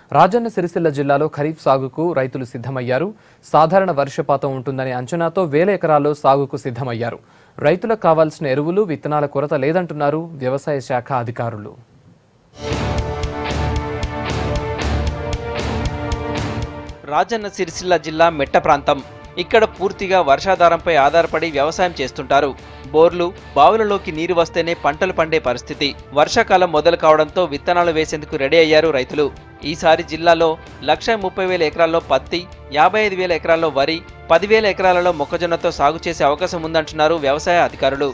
రాజన్న సిరిసిల్ల జిల్లాలో ఖరీఫ్ సాగుకు రైతులు సిద్ధమయ్యారు సాధారణ వర్షపాతం ఉంటుందనే అంచనాతో వేల ఎకరాల్లో సాగుకు సిద్ధమయ్యారు రైతులకు కావాల్సిన ఎరువులు విత్తనాల కొరత లేదంటున్నారు వ్యవసాయ శాఖ అధికారులు రాజన్న సిరిసిల్ల జిల్లా మెట్ట ప్రాంతం ఇక్కడ పూర్తిగా వర్షాధారంపై ఆధారపడి వ్యవసాయం చేస్తుంటారు బోర్లు బావులలోకి నీరు వస్తేనే పంటలు పండే పరిస్థితి వర్షాకాలం మొదలు కావడంతో విత్తనాలు వేసేందుకు రెడీ అయ్యారు రైతులు ఈసారి జిల్లాలో లక్ష ముప్పై వేల ఎకరాల్లో పత్తి యాభై ఐదు వేల ఎకరాల్లో వరి పదివేల ఎకరాలలో మొక్కజొన్నతో సాగు చేసే అవకాశం ఉందంటున్నారు వ్యవసాయ అధికారులు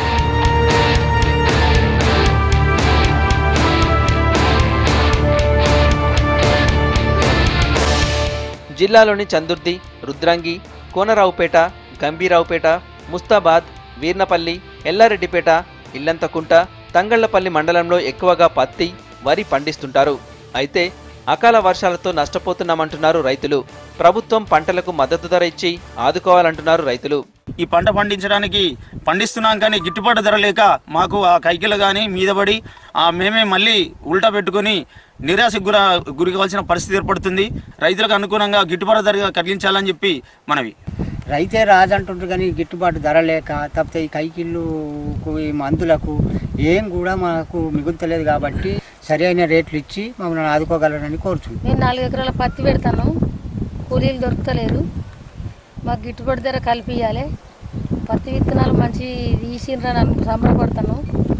జిల్లాలోని చందుర్తి రుద్రంగి కోనరావుపేట గంభీరావుపేట ముస్తాబాద్ వీర్నపల్లి ఎల్లారెడ్డిపేట ఇల్లంతకుంట తంగళ్లపల్లి మండలంలో ఎక్కువగా పత్తి వరి పండిస్తుంటారు అయితే అకాల వర్షాలతో నష్టపోతున్నామంటున్నారు రైతులు ప్రభుత్వం పంటలకు మద్దతు ధర ఇచ్చి ఆదుకోవాలంటున్నారు రైతులు ఈ పంట పండించడానికి పండిస్తున్నాం కానీ గిట్టుబాటు ధర లేక మాకు ఆ కైకిలు కానీ మీదపడి ఆ మేమే మళ్ళీ ఉల్టా పెట్టుకొని నిరాశకు గుర గురి కావాల్సిన పరిస్థితి ఏర్పడుతుంది రైతులకు అనుగుణంగా గిట్టుబాటు ధర కలిగించాలని చెప్పి మనవి రైతే రాజు అంటుంటారు కానీ గిట్టుబాటు ధర లేక తప్పితే ఈ కైకిళ్ళుకు ఈ మందులకు ఏం కూడా మనకు మిగులుతలేదు కాబట్టి సరైన రేట్లు ఇచ్చి మమ్మల్ని ఆదుకోగలరని కోరుచున్నాం నేను నాలుగు ఎకరాల పత్తి పెడతాను కూలీలు దొరకలేదు మాకు గిట్టుబాటు ధర కల్పించాలి పత్తి విత్తనాలు మంచి తీసిండ్రని అను సంబరపడతాను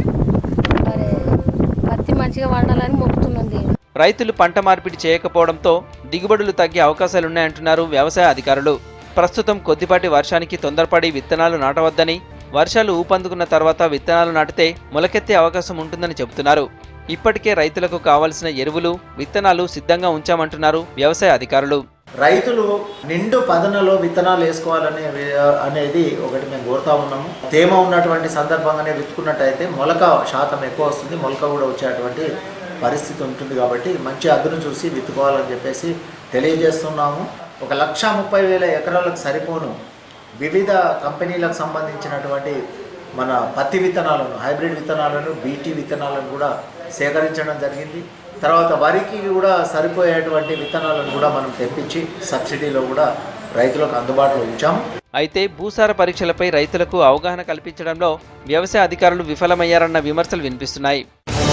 మరి పత్తి మంచిగా వండాలని మొక్కుతున్నాం దేవుడు రైతులు పంట మార్పిడి చేయకపోవడంతో దిగుబడులు తగ్గే అవకాశాలున్నాయంటున్నారు వ్యవసాయ అధికారులు ప్రస్తుతం కొద్దిపాటి వర్షానికి తొందరపడి విత్తనాలు నాటవద్దని వర్షాలు ఊపందుకున్న తర్వాత విత్తనాలు నాటితే మొలకెత్తే అవకాశం ఉంటుందని చెబుతున్నారు ఇప్పటికే రైతులకు కావలసిన ఎరువులు విత్తనాలు సిద్ధంగా ఉంచామంటున్నారు వ్యవసాయ అధికారులు రైతులు నిండు పదనలో విత్తనాలు వేసుకోవాలనే వే- అనేది ఒకటి మేము కోరుతా ఉన్నాము తేమ ఉన్నటువంటి సందర్భంగానే విత్తుకున్నట్టయితే మొలక శాతం ఎక్కువ వస్తుంది మొలక కూడా వచ్చేటువంటి పరిస్థితి ఉంటుంది కాబట్టి మంచి అదును చూసి విత్తుకోవాలని చెప్పేసి తెలియజేస్తున్నాము ఒక లక్ష ముప్పై వేల ఎకరాలకు సరిపోను వివిధ కంపెనీలకు సంబంధించినటువంటి మన పత్తి విత్తనాలను హైబ్రిడ్ విత్తనాలను బీటీ విత్తనాలను కూడా సేకరించడం జరిగింది తర్వాత వరికి కూడా సరిపోయేటువంటి విత్తనాలను కూడా మనం తెప్పించి సబ్సిడీలో కూడా రైతులకు అందుబాటులో ఉంచాము అయితే భూసార పరీక్షలపై రైతులకు అవగాహన కల్పించడంలో వ్యవసాయ అధికారులు విఫలమయ్యారన్న విమర్శలు వినిపిస్తున్నాయి